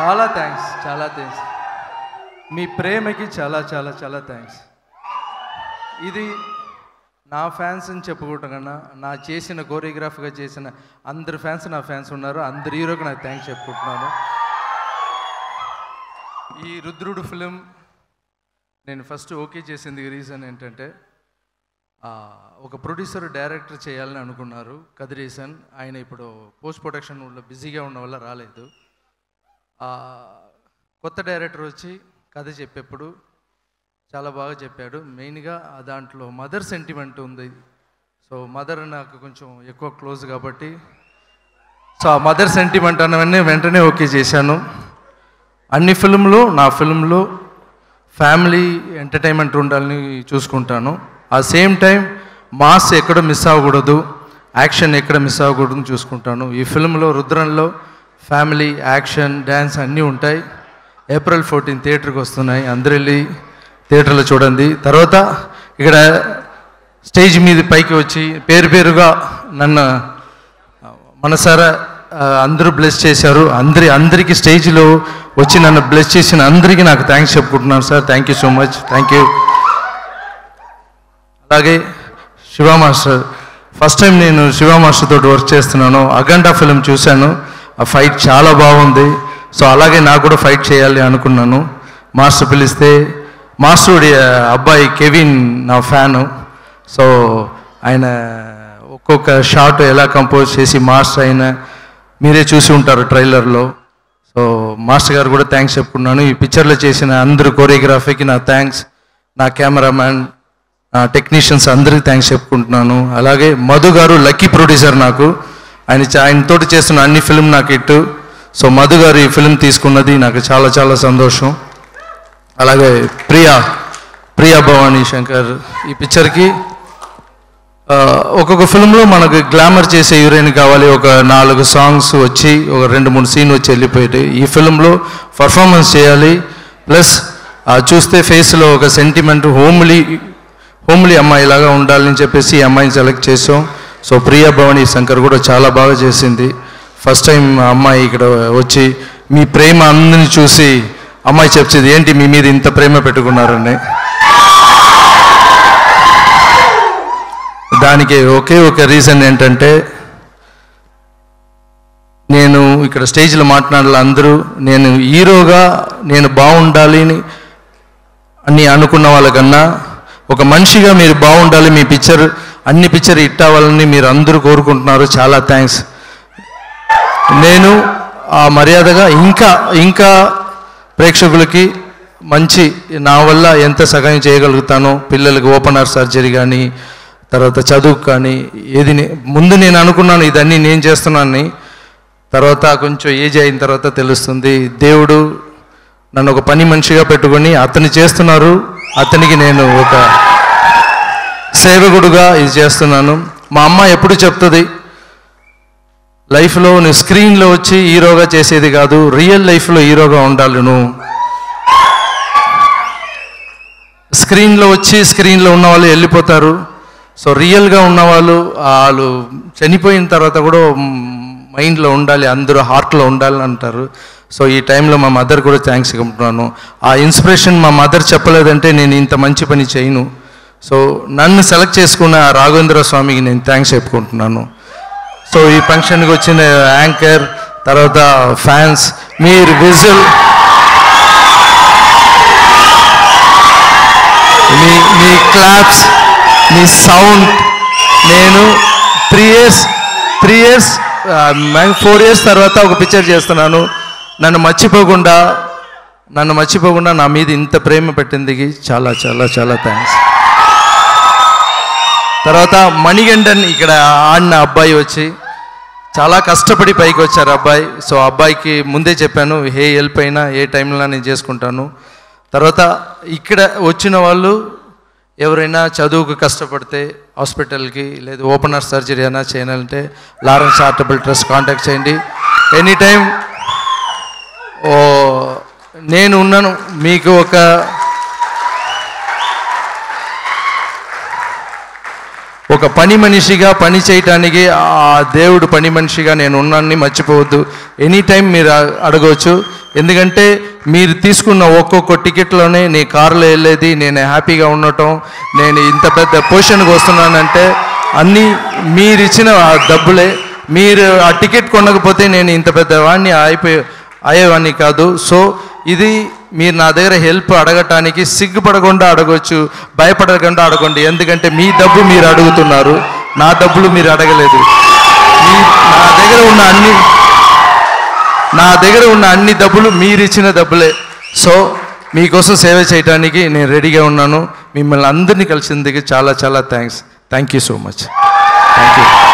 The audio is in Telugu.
చాలా థ్యాంక్స్ చాలా థ్యాంక్స్ మీ ప్రేమకి చాలా చాలా చాలా థ్యాంక్స్ ఇది నా ఫ్యాన్స్ అని చెప్పుకోవటం కన్నా నా చేసిన కోరియోగ్రాఫ్గా చేసిన అందరి ఫ్యాన్స్ నా ఫ్యాన్స్ ఉన్నారు అందరి హీరోకి నాకు థ్యాంక్స్ చెప్పుకుంటున్నాను ఈ రుద్రుడు ఫిలిం నేను ఫస్ట్ ఓకే చేసింది రీజన్ ఏంటంటే ఆ, ఒక ప్రొడ్యూసర్ డైరెక్టర్ చేయాలని అనుకున్నారు కదిరేసన్ ఆయన ఇప్పుడు పోస్ట్ ప్రొడక్షన్లో బిజీగా ఉన్న వల్ల రాలేదు ఆ, కొత్త డైరెక్టర్ వచ్చి కథ చెప్పేప్పుడు చాలా బాగా చెప్పాడు మెయిన్గా ఆ దాంట్లో మదర్ సెంటిమెంట్ ఉంది సో మదర్ నాకు కొంచెం ఎక్కువ క్లోజ్ కాబట్టి సో ఆ మదర్ సెంటిమెంట్ అన్నవన్నీ వెంటనే ఓకే చేశాను అన్ని ఫిల్మ్లు నా ఫిల్మ్లో ఫ్యామిలీ ఎంటర్టైన్మెంట్ ఉండాలని చూసుకుంటాను ఆ సేమ్ టైం మాస్ ఎక్కడ మిస్ అవ్వకూడదు యాక్షన్ ఎక్కడ మిస్ అవ్వకూడదు చూసుకుంటాను ఈ ఫిల్మ్లో రుద్రంలో ఫ్యామిలీ యాక్షన్ డ్యాన్స్ అన్నీ ఉంటాయి ఏప్రిల్ ఫోర్టీన్ థియేటర్కి వస్తున్నాయి అందరూ వెళ్ళి థియేటర్లో చూడండి తర్వాత ఇక్కడ స్టేజ్ మీద పైకి వచ్చి పేరు పేరుగా నన్ను మనసారా ఆ, అందరూ బ్లెస్ చేశారు అందరి అందరికీ స్టేజ్లో వచ్చి నన్ను బ్లెస్ చేసిన అందరికీ నాకు థ్యాంక్స్ చెప్పుకుంటున్నాను sir thank you so much thank you అలాగే శివ మాస్టర్ ఫస్ట్ టైం నేను శివ మాస్టర్ తోటి వర్క్ చేస్తున్నాను అగంట ఫిలిం చూశాను ఆ ఫైట్ చాలా బాగుంది సో అలాగే నాకు కూడా ఫైట్ చేయాలి అనుకున్నాను మాస్టర్ పిలిస్తే మాస్టర్ అబ్బాయి కెవిన్ నా ఫ్యాను సో ఆయన ఒక్కొక్క షాట్ ఎలా కంపోజ్ చేసి మాస్టర్ అయిన మీరే చూసి ఉంటారు ట్రైలర్లో సో మాస్టర్ గారు కూడా థ్యాంక్స్ చెప్పుకున్నాను ఈ పిక్చర్లో చేసిన అందరు కోరియోగ్రఫీకి నా థ్యాంక్స్ నా కెమెరామ్యాన్ నా టెక్నీషియన్స్ అందరికీ థ్యాంక్స్ చెప్పుకుంటున్నాను అలాగే మధు గారు లక్కీ ప్రొడ్యూసర్ నాకు ఆయన చ- ఆయనతోటి చేస్తున్న అన్ని ఫిల్మ్ నాకు ఇట్టు సో మధు గారు ఈ ఫిల్మ్ తీసుకున్నది నాకు చాలా చాలా సంతోషం అలాగే ప్రియా ప్రియా భవానీ శంకర్ ఈ పిక్చర్కి ఆ, ఒక్కొక్క ఫిల్మ్లో మనకు గ్లామర్ చేసే హీరోయిన్ కావాలి ఒక నాలుగు సాంగ్స్ వచ్చి ఒక రెండు మూడు సీన్ వచ్చి వెళ్ళిపోయాయి ఈ ఫిల్మ్లో పర్ఫార్మెన్స్ చేయాలి ప్లస్ చూస్తే ఫేస్లో ఒక సెంటిమెంట్ హోమ్లీ హోమ్లీ అమ్మాయిలాగా ఉండాలని చెప్పేసి ఈ అమ్మాయిని సెలెక్ట్ చేసాం సో ప్రియా భవానీ శంకర్ కూడా చాలా బాగా చేసింది ఫస్ట్ టైం ఆ అమ్మాయి ఇక్కడ వచ్చి మీ ప్రేమ అందరిని చూసి అమ్మాయి చెప్పింది ఏంటి మీ మీద ఇంత ప్రేమ పెట్టుకున్నారని దానికి ఒకే ఒక రీజన్ ఏంటంటే నేను ఇక్కడ స్టేజ్లో మాట్లాడాలి అందరూ నేను హీరోగా నేను బాగుండాలి అని అని అనుకున్న వాళ్ళకన్నా ఒక మనిషిగా మీరు బాగుండాలి మీ పిక్చర్ అన్ని పిక్చర్ హిట్ అవ్వాలని మీరు అందరూ కోరుకుంటున్నారు చాలా థ్యాంక్స్ నేను ఆ మర్యాదగా ఇంకా ఇంకా ప్రేక్షకులకి మంచి నా వల్ల ఎంత సహాయం చేయగలుగుతానో పిల్లలకి ఓపెన్ హార్ట్ సర్జరీ కానీ తర్వాత చదువు కానీ ఏది నే- ముందు నేను అనుకున్నాను ఇదన్నీ నేను చేస్తున్నానని తర్వాత కొంచెం ఏజ్ అయిన తర్వాత తెలుస్తుంది దేవుడు నన్ను ఒక పని మనిషిగా పెట్టుకొని అతను చేస్తున్నారు అతనికి నేను ఒక సేవకుడుగా ఇది చేస్తున్నాను మా అమ్మ ఎప్పుడు చెప్తుంది లైఫ్లో నువ్వు స్క్రీన్లో వచ్చి హీరోగా చేసేది కాదు రియల్ లైఫ్లో హీరోగా ఉండాలి నువ్వు స్క్రీన్లో వచ్చి స్క్రీన్లో ఉన్న వాళ్ళు వెళ్ళిపోతారు సో రియల్గా ఉన్నవాళ్ళు వాళ్ళు చనిపోయిన తర్వాత కూడా మైండ్లో ఉండాలి అందరూ హార్ట్లో ఉండాలి అంటారు సో ఈ టైంలో మా మదర్ కూడా థ్యాంక్స్ చెప్తున్నాను ఆ ఇన్స్పిరేషన్ మా మదర్ చెప్పలేదంటే నేను ఇంత మంచి పని చేయను సో నన్ను సెలెక్ట్ చేసుకున్న ఆ రాఘవేంద్ర స్వామికి నేను థ్యాంక్స్ చెప్పుకుంటున్నాను సో ఈ ఫంక్షన్కి వచ్చిన యాంకర్ తర్వాత ఫ్యాన్స్ మీరు విజువల్ మీ మీ క్లాప్స్ మీ సౌండ్ నేను three years three years four years తర్వాత ఒక పిక్చర్ చేస్తున్నాను నన్ను మర్చిపోకుండా నన్ను మర్చిపోకుండా నా మీద ఇంత ప్రేమ పెట్టింది చాలా చాలా చాలా థ్యాంక్స్ తర్వాత మణిగండన్ ఇక్కడ ఆడిన అబ్బాయి వచ్చి చాలా కష్టపడి పైకి వచ్చారు అబ్బాయి సో అబ్బాయికి ముందే చెప్పాను ఏ హెల్ప్ అయినా ఏ టైంలో నేను చేసుకుంటాను తర్వాత ఇక్కడ వచ్చిన వాళ్ళు ఎవరైనా చదువుకు కష్టపడితే హాస్పిటల్కి లేదా ఓపెనర్ సర్జరీ అయినా చేయాలంటే లారెన్స్ చారిటబుల్ ట్రస్ట్ కాంటాక్ట్ చేయండి ఎనీ టైం ఓ నేను ఉన్నాను మీకు ఒక ఒక ఒక పని మనిషిగా పని చేయటానికి ఆ దేవుడు పని మనిషిగా నేను ఉన్నానని మర్చిపోవద్దు ఎనీ టైం మీరు అ- అడగవచ్చు ఎందుకంటే మీరు తీసుకున్న ఒక్కొక్క టికెట్లోనే నీ కారులో వెళ్ళేది నేను హ్యాపీగా ఉండటం నేను ఇంత పెద్ద పొజిషన్కి వస్తున్నానంటే అన్నీ మీరు ఇచ్చిన ఆ డబ్బులే మీరు ఆ టికెట్ కొనకపోతే నేను ఇంత పెద్ద వాడిని అయిపోయి అయ్యేవాడిని కాదు సో ఇది మీరు నా దగ్గర హెల్ప్ అడగటానికి సిగ్గుపడకుండా అడగవచ్చు భయపడకుండా అడగండి ఎందుకంటే మీ డబ్బు మీరు అడుగుతున్నారు నా డబ్బులు మీరు అడగలేదు మీ నా దగ్గర ఉన్న అన్ని నా దగ్గర ఉన్న అన్ని డబ్బులు మీరు ఇచ్చిన డబ్బులే సో మీకోసం సేవ చేయడానికి నేను రెడీగా ఉన్నాను మిమ్మల్ని అందరినీ కలిసిందికి చాలా చాలా thanks thank you so much thank you